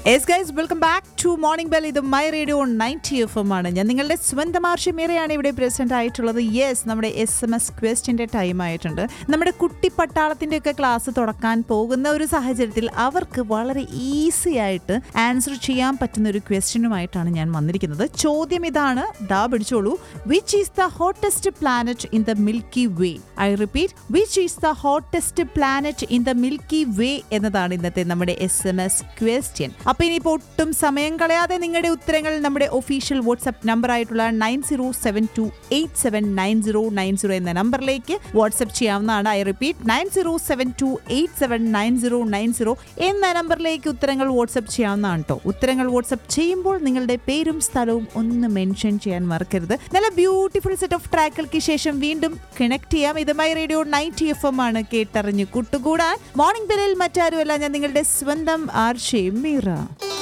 S guys welcome back to morning bell ഇത് my radio ninety F M ആണ് ഞാൻ നിങ്ങളുടെ സ്വന്തം ആർഷിമേറയാണ് ഇവിടെ പ്രസന്റ് ആയിട്ടുള്ളത് യെസ് നമ്മുടെ എസ് എം എസ് ക്വസ്റ്റിന്റെ ടൈം ആയിട്ടുണ്ട് നമ്മുടെ കുട്ടി പട്ടാളത്തിന്റെ ഒക്കെ ക്ലാസ് തുടക്കാൻ പോകുന്ന ഒരു സാഹചര്യത്തിൽ അവർക്ക് വളരെ ഈസി ആയിട്ട് ആൻസർ ചെയ്യാൻ പറ്റുന്ന ഒരു ക്വസ്റ്റ്യനുമായിട്ടാണ് ഞാൻ വന്നിരിക്കുന്നത് ചോദ്യം ഇതാണ് ദാ പിടിച്ചോളൂ which is the hottest planet in the Milky Way I repeat which is the hottest planet in the Milky Way എന്നതാണ് ഇന്നത്തെ നമ്മുടെ എസ് എം എസ് ക്വസ്റ്റ്യൻ അപ്പൊ ഇനിയിപ്പോ ഒട്ടും സമയം കളയാതെ നിങ്ങളുടെ ഉത്തരങ്ങൾ നമ്മുടെ ഒഫീഷ്യൽ വാട്സ്ആപ്പ് നമ്പർ ആയിട്ടുള്ള nine zero seven two eight seven nine zero nine zero എന്ന നമ്പറിലേക്ക് വാട്സ്ആപ്പ് ചെയ്യാവുന്നതാണ് I repeat nine zero seven two eight seven nine zero nine zero എന്ന നമ്പറിലേക്ക് ഉത്തരങ്ങൾ വാട്സ്ആപ്പ് ചെയ്യാവുന്നതാണ് കേട്ടോ ഉത്തരങ്ങൾ വാട്സ്ആപ്പ് ചെയ്യുമ്പോൾ നിങ്ങളുടെ പേരും സ്ഥലവും ഒന്ന് മെൻഷൻ ചെയ്യാൻ മറക്കരുത് നല്ല ബ്യൂട്ടിഫുൾ സെറ്റ് ഓഫ് ട്രാക്കുകൾക്ക് ശേഷം വീണ്ടും കണക്ട് ചെയ്യാം ഇത് my radio ninety F M ആണ് കേട്ടറിഞ്ഞ് കൂട്ടുകൂടാൻ മോർണിംഗ് ബെല്ലിൽ മറ്റാരുമല്ല ഞാൻ നിങ്ങളുടെ സ്വന്തം ആർഷേ മീറ